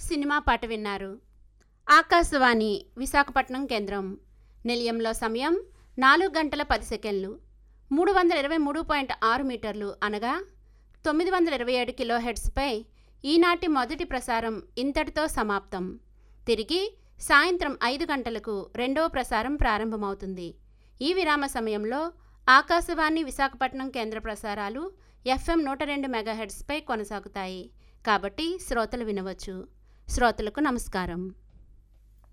cinema పాట విన్నారు ఆకాశవాణి విశాఖపట్నం కేంద్రం నిలయంలో సమయం నాలుగు గంటల పది సెకండ్లు మూడు వందల ఇరవై మూడు పాయింట్ ఆరు మీటర్లు అనగా తొమ్మిది వందల ఇరవై ఏడు కిలో హెడ్స్పై ఈనాటి మొదటి ప్రసారం ఇంతటితో సమాప్తం తిరిగి సాయంత్రం ఐదు గంటలకు రెండవ ప్రసారం ప్రారంభమవుతుంది ఈ విరామ సమయంలో ఆకాశవాణి విశాఖపట్నం కేంద్ర ప్రసారాలు ఎఫ్ఎం నూట రెండు మెగాహెడ్స్పై కొనసాగుతాయి కాబట్టి శ్రోతలు వినవచ్చు శ్రోతలకు నమస్కారం